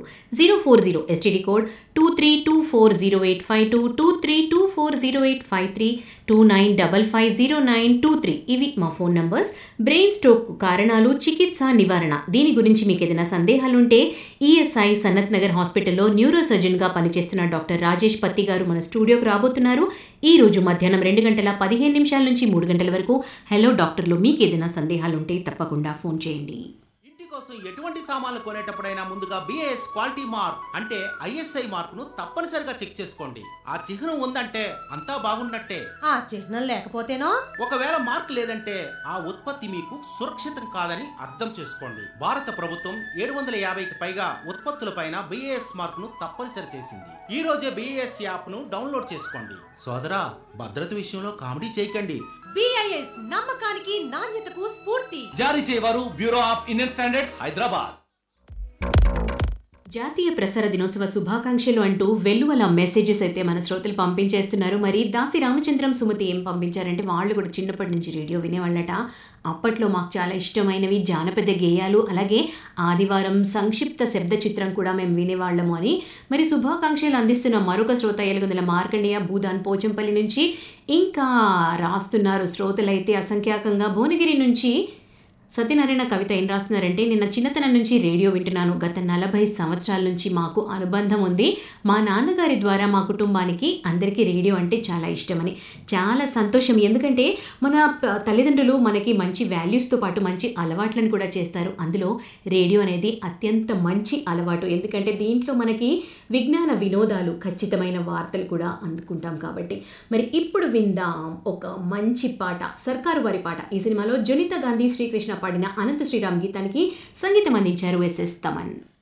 zero four zero STD code two three two four zero eight five two two three two four zero eight five three two nine double five zero nine two three ఇవి మా phone numbers brain stroke కారణాలు చికిత్స నివారణ దీని గురించి మీకు ఏదైనా సందేహాలుంటే ESI Sanath Nagar హాస్పిటల్లో న్యూరో సర్జన్గా పనిచేస్తున్న డాక్టర్ రాజేష్ పత్తి గారు మన స్టూడియోకి రాబోతున్నారు ఈ రోజు మధ్యాహ్నం రెండు గంటల పదిహేను నిమిషాల నుంచి మూడు గంటల వరకు హలో డాక్టర్లు మీకు ఏదైనా సందేహాలుంటే తప్పకుండా ఫోన్ చేయండి ఇంటి కోసం ఎటువంటి సామాన్లు కొనేటప్పుడైనా ముందుగా బిఏఎస్ క్వాలిటీ మార్క్ అంటే ఐఎస్ఐ మార్క్ ను తప్పనిసరిగా చెక్ చేసుకోండి ఆ చిహ్నం ఉందంటే అంతా బాగున్నట్టే ఆ చిహ్నం లేకపోతేనో ఒకవేళ మార్క్ లేదంటే ఆ ఉత్పత్తి మీకు సురక్షితం కాదని అర్థం చేసుకోండి భారత ప్రభుత్వం ఏడు వందల యాభైకి పైగా ఉత్పత్తులపైన బిఏఎస్ మార్క్ ను తప్పనిసరి చేసింది ఈ రోజే బిఏఎస్ యాప్ ను డౌన్లోడ్ చేసుకోండి సోదరా భద్రత విషయంలో కామెడీ చేయకండి బిఐఎస్ నమ్మకానికి నాణ్యతకు స్ఫూర్తి జారీ చేయవారు bureau of Indian standards Hyderabad జాతీయ ప్రసార దినోత్సవ శుభాకాంక్షలు అంటూ వెల్లువల మెసేజెస్ అయితే మన శ్రోతలు పంపించేస్తున్నారు మరి దాసి రామచంద్రం సుమతి ఏం పంపించారంటే వాళ్ళు కూడా చిన్నప్పటి నుంచి రేడియో వినేవాళ్ళట అప్పట్లో మాకు చాలా ఇష్టమైనవి జానపద గేయాలు అలాగే ఆదివారం సంక్షిప్త శబ్ద చిత్రం కూడా మేము వినేవాళ్ళము అని మరి శుభాకాంక్షలు అందిస్తున్న మరొక శ్రోత ఎలుగుందల మార్కండేయ భూదాన్ పోచంపల్లి నుంచి ఇంకా రాస్తున్నారు శ్రోతలైతే అసంఖ్యాకంగా భువనగిరి నుంచి సత్యనారాయణ కవిత ఏం రాస్తున్నారంటే నిన్న చిన్నతనం నుంచి రేడియో వింటున్నాను గత నలభై సంవత్సరాల నుంచి మాకు అనుబంధం ఉంది మా నాన్నగారి ద్వారా మా కుటుంబానికి అందరికీ రేడియో అంటే చాలా ఇష్టమని చాలా సంతోషం ఎందుకంటే మన ప- తల్లిదండ్రులు మనకి మంచి వాల్యూస్తో పాటు మంచి అలవాట్లను కూడా చేస్తారు అందులో రేడియో అనేది అత్యంత మంచి అలవాటు ఎందుకంటే దీంట్లో మనకి విజ్ఞాన వినోదాలు ఖచ్చితమైన వార్తలు కూడా అందుకుంటాం కాబట్టి మరి ఇప్పుడు విందాం ఒక మంచి పాట సర్కారు వారి పాట ఈ సినిమాలో జనిత గాంధీ శ్రీకృష్ణ పాడిన అనంత శ్రీరామ్ గీతానికి సంగీతం అందించారు ఎస్ఎస్ తమన్